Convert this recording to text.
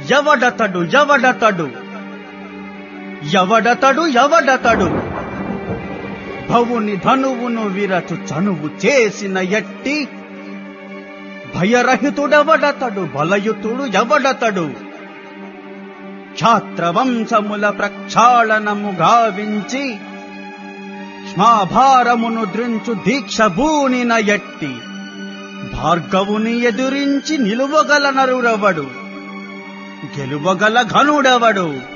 ఎవడతడు ఎవడతడు ఎవడతడు ఎవడతడు భవుని ధనువును విరచు చనువు చేసిన ఎట్టి భయరహితుడెవడతడు బలయుతుడు ఎవడతడు క్షాత్రవంశముల ప్రక్షాళనము గావించి స్మాభారమును ద్రించు దీక్ష భూనిన ఎట్టి భార్గవుని ఎదురించి నిలువగల నరుడెవడు గెలువగల ఘనుడెవడు